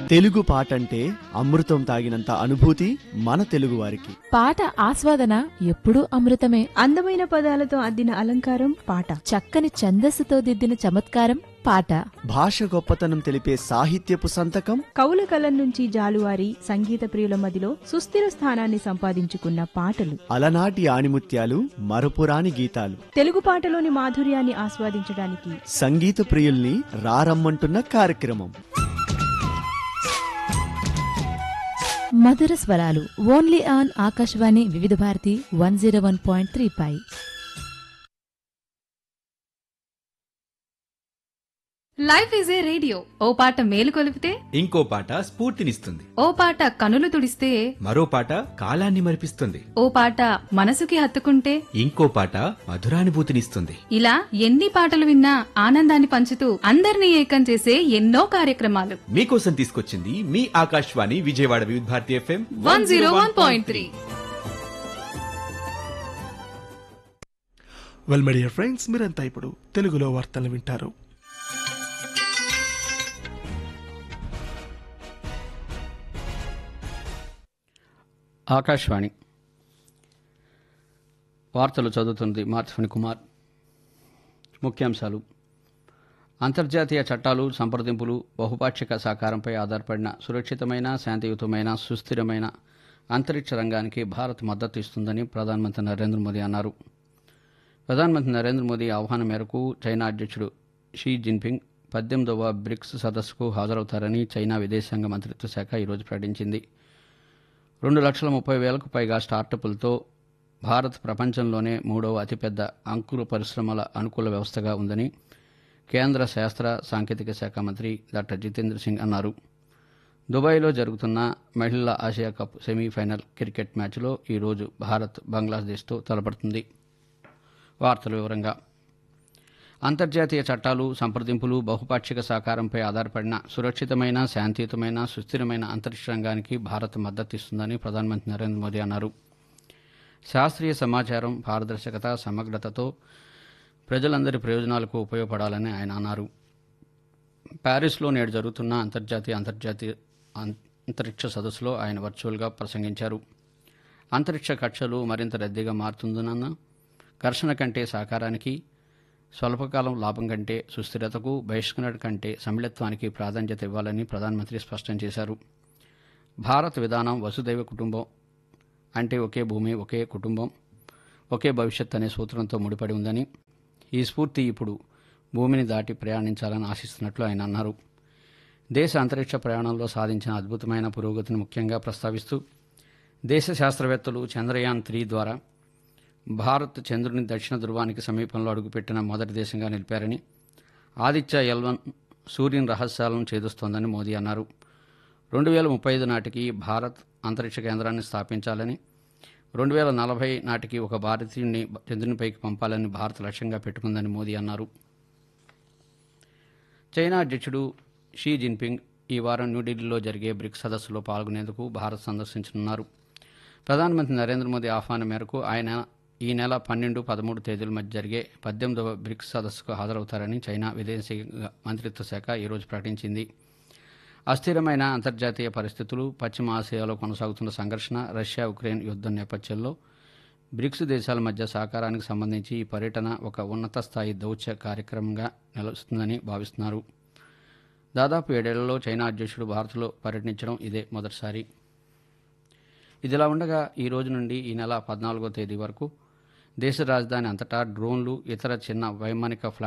తెలుగు పాట అంటే అమృతం తాగినంత అనుభూతి మన తెలుగు వారికి పాట ఆస్వాదన ఎప్పుడూ అమృతమే అందమైన పదాలతో అద్దిన అలంకారం పాట చక్కని ఛందస్సుతో దిద్దిన చమత్కారం పాట భాష గొప్పతనం తెలిపే సాహిత్యపు సంతకం కవుల కలం నుంచి జాలువారి సంగీత ప్రియుల మదిలో సుస్థిర స్థానాన్ని సంపాదించుకున్న పాటలు అలనాటి ఆణిముత్యాలు మరపురాని గీతాలు తెలుగు పాటలోని మాధుర్యాన్ని ఆస్వాదించడానికి సంగీత ప్రియుల్ని రారమ్మంటున్న కార్యక్రమం మధుర స్వరాలు only on Akashvani Vividh Bharati one zero one point three పై లైఫ్ ఈజ్ ఏ రేడియో ఓ పాట మేలు కొలిపితే ఇంకో పాట స్ఫూర్తినిస్తుంది ఓ పాట కనులు తుడిస్తే మరో పాట కాలాన్ని మరిపిస్తుంది ఓ పాట మనసుకి హత్తుకుంటే ఇంకో పాట మధురానుభూతినిస్తుంది ఇలా ఎన్ని పాటలు విన్నా ఆనందాన్ని పంచుతూ అందరినీ ఏకం చేసే ఎన్నో కార్యక్రమాలు మీకోసం తీసుకొచ్చింది మీ Akashvani Vijayawada Vividh Bharati FM one zero one point three well my dear friends మీరంతా ఇప్పుడు తెలుగులో వార్తలు వింటారు ఆకాశవాణి వార్తలు చదువుతుంది మార్చఫణి కుమార్ ముఖ్యాంశాలు అంతర్జాతీయ చట్టాలు సంప్రదింపులు బహుపాక్షిక సహకారంపై ఆధారపడిన సురక్షితమైన శాంతియుతమైన సుస్థిరమైన అంతరిక్ష రంగానికి భారత్ మద్దతు ఇస్తుందని ప్రధానమంత్రి నరేంద్ర మోదీ అన్నారు ప్రధానమంత్రి నరేంద్ర మోదీ ఆహ్వానం మేరకు చైనా అధ్యక్షుడు షీ జిన్పింగ్ పద్దెనిమిదవ బ్రిక్స్ సదస్సుకు హాజరవుతారని చైనా విదేశాంగ మంత్రిత్వ శాఖ ఈరోజు ప్రకటించింది రెండు లక్షల ముప్పై వేలకు పైగా స్టార్టప్లతో భారత్ ప్రపంచంలోనే మూడవ అతిపెద్ద అంకుర పరిశ్రమల అనుకూల వ్యవస్థగా ఉందని కేంద్ర శాస్త్ర సాంకేతిక శాఖ మంత్రి డాక్టర్ జితేంద్ర సింగ్ అన్నారు దుబాయ్లో జరుగుతున్న మహిళల ఆసియా కప్ సెమీఫైనల్ క్రికెట్ మ్యాచ్లో ఈరోజు భారత్ బంగ్లాదేశ్తో తలపడుతుంది వార్తల వివరంగా అంతర్జాతీయ చట్టాలు సంప్రదింపులు బహుపాక్షిక సహకారంపై ఆధారపడిన సురక్షితమైన శాంతియుతమైన సుస్థిరమైన అంతరిక్ష రంగానికి భారత్ మద్దతిస్తుందని ప్రధానమంత్రి నరేంద్ర మోదీ అన్నారు శాస్త్రీయ సమాచారం పారదర్శకత సమగ్రతతో ప్రజలందరి ప్రయోజనాలకు ఉపయోగపడాలని ఆయన అన్నారు ప్యారిస్లో నేడు జరుగుతున్న అంతర్జాతీయ అంతర్జాతీయ అం- అంతరిక్ష సదస్సులో ఆయన వర్చువల్గా ప్రసంగించారు అంతరిక్ష కక్షలు మరింత రద్దీగా మారుతుందన్న ఘర్షణ కంటే సహకారానికి స్వల్పకాలం లాభం కంటే సుస్థిరతకు బహిష్కరణ కంటే సమ్మిళత్వానికి ప్రాధాన్యత ఇవ్వాలని ప్రధానమంత్రి స్పష్టం చేశారు భారత్ విధానం వసుదైవ కుటుంబం అంటే ఒకే భూమి ఒకే కుటుంబం ఒకే భవిష్యత్ అనే సూత్రంతో ముడిపడి ఉందని ఈ స్ఫూర్తి ఇప్పుడు భూమిని దాటి ప్రయాణించాలని ఆశిస్తున్నట్లు ఆయన అన్నారు దేశ అంతరిక్ష ప్రయాణంలో సాధించిన అద్భుతమైన పురోగతిని ముఖ్యంగా ప్రస్తావిస్తూ దేశ శాస్త్రవేత్తలు చంద్రయాన్ త్రీ ద్వారా భారత్ చంద్రుని దక్షిణ ధృవానికి సమీపంలో అడుగుపెట్టిన మొదటి దేశంగా నిలిపారని ఆదిత్య ఎల్వన్ సూర్యుని రహస్యాలను ఛేదిస్తోందని మోదీ అన్నారు రెండు వేల ముప్పై ఐదు నాటికి భారత్ అంతరిక్ష కేంద్రాన్ని స్థాపించాలని రెండు వేల నలభై నాటికి ఒక భారతీయుడిని చంద్రునిపైకి పంపాలని భారత్ లక్ష్యంగా పెట్టుకుందని మోదీ అన్నారు చైనా అధ్యక్షుడు షీ జిన్పింగ్ ఈ వారం న్యూఢిల్లీలో జరిగే బ్రిక్స్ సదస్సులో పాల్గొనేందుకు భారత్ సందర్శించనున్నారు ప్రధానమంత్రి నరేంద్ర మోదీ ఆహ్వానం మేరకు ఆయన ఈ నెల పన్నెండు పదమూడు తేదీల మధ్య జరిగే పద్దెనిమిదవ బ్రిక్స్ సదస్సుకు హాజరవుతారని చైనా విదేశాంగ మంత్రిత్వ శాఖ ఈరోజు ప్రకటించింది అస్థిరమైన అంతర్జాతీయ పరిస్థితులు పశ్చిమ ఆసియాలో కొనసాగుతున్న సంఘర్షణ రష్యా ఉక్రెయిన్ యుద్ధం నేపథ్యంలో బ్రిక్స్ దేశాల మధ్య సహకారానికి సంబంధించి ఈ పర్యటన ఒక ఉన్నత స్థాయి దౌత్య కార్యక్రమంగా నిలుస్తుందని భావిస్తున్నారు దాదాపు ఏడేళ్లలో చైనా అధ్యక్షుడు భారత్లో పర్యటించడం ఇదే మొదటిసారి ఇదిలా ఉండగా ఈ రోజు నుండి ఈ నెల పద్నాలుగో తేదీ వరకు దేశ రాజధాని అంతటా డ్రోన్లు ఇతర చిన్న వైమానిక ఫ్లా